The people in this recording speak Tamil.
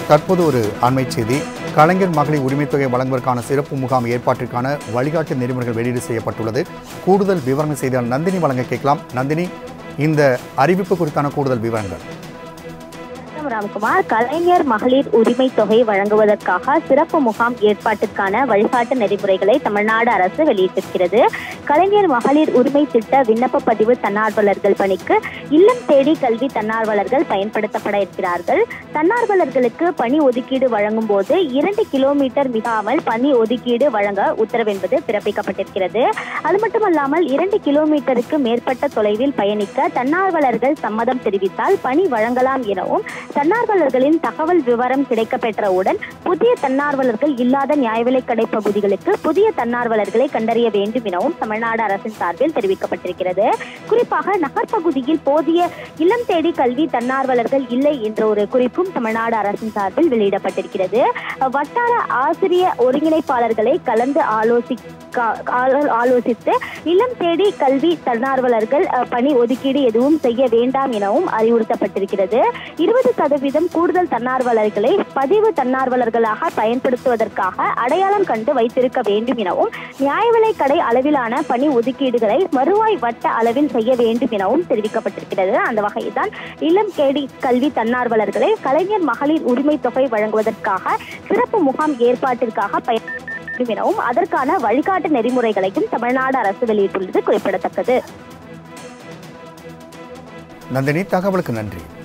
தற்போது ஒரு அண்மை செய்தி கலைஞர் மகளிர் உரிமைத் தொகை வழங்குவதற்கான சிறப்பு முகாம் ஏற்பாட்டிற்கான வழிகாட்டு நெறிமுறைகள் வெளியீடு செய்யப்பட்டுள்ளது கூடுதல் விவரங்கள் செய்தியாளர் நந்தினி வழங்க கேட்கலாம் நந்தினி இந்த அறிவிப்பு குறித்தான கூடுதல் விவரங்கள் வணக்கம் ராம்குமார் கலைஞர் மகளிர் உரிமை தொகை வழங்குவதற்காக சிறப்பு முகாம் ஏற்பாட்டிற்கான வழிகாட்டு நெறிமுறைகளை தமிழ்நாடு அரசு வெளியிட்டிருக்கிறது கலைஞர் மகளிர் உரிமை திட்ட விண்ணப்ப பதிவு தன்னார்வலர்கள் பணிக்கு இல்லம் தேடி கல்வி தன்னார்வலர்கள் பயன்படுத்தப்பட இருக்கிறார்கள் தன்னார்வலர்களுக்கு பணி ஒதுக்கீடு வழங்கும் போது இரண்டு கிலோமீட்டர் மிகாமல் பணி ஒதுக்கீடு வழங்க உத்தரவு என்பது பிறப்பிக்கப்பட்டிருக்கிறது அது மட்டுமல்லாமல் இரண்டு கிலோமீட்டருக்கு மேற்பட்ட தொலைவில் பயணிக்க தன்னார்வலர்கள் சம்மதம் தெரிவித்தால் பணி வழங்கலாம் எனவும் தன்னார்வலர்களின் தகவல் விவரம் கிடைக்கப் பெற்றவுடன் புதிய தன்னார்வலர்கள் இல்லாத நியாய விலைக் கடை பகுதிகளுக்கு புதிய தன்னார்வலர்களை கண்டறிய வேண்டும் எனவும் தமிழ்நாடு அரசின் சார்பில் தெரிவிக்கப்பட்டிருக்கிறது குறிப்பாக நகர்ப்பகுதியில் போதிய இல்லம் தேடி கல்வி தன்னார்வலர்கள் இல்லை என்ற ஒரு குறிப்பும் தமிழ்நாடு அரசின் சார்பில் வெளியிடப்பட்டிருக்கிறது வட்டார ஆசிரிய ஒருங்கிணைப்பாளர்களை கலந்து ஆலோசி ஆலோ- ஆலோசித்து இல்லம் தேடி கல்வி தன்னார்வலர்கள் அஹ், பணி ஒதுக்கீடு எதுவும் செய்ய வேண்டாம் எனவும் அறிவுறுத்தப்பட்டிருக்கிறது இருபது சதவீதம் கூடுதல் தன்னார்வலர்களை பதிவு தன்னார்வலர்களாக பயன்படுத்துவதற்காக அடையாளம் கண்டு வைத்திருக்க வேண்டும் எனவும் நியாய விலைக் கடை அளவிலான பணி ஒதுக்கீடுகளை வருவாய் வட்ட அளவில் செய்ய வேண்டும் எனவும் தெரிவிக்கப்பட்டிருக்கிறது அந்த வகையில்தான் இல்லம் தேடி கல்வி தன்னார்வலர்களை கலைஞர் மகளிர் உரிமை தொகை வழங்குவதற்காக சிறப்பு முகாம் ஏற்பாட்டிற்காக பயன் வேண்டும் எனவும் அதற்கான வழிகாட்டு நெறிமுறைகளையும் தமிழ்நாடு அரசு வெளியிட்டுள்ளது குறிப்பிடத்தக்கது நந்தினி தகவலுக்கு நன்றி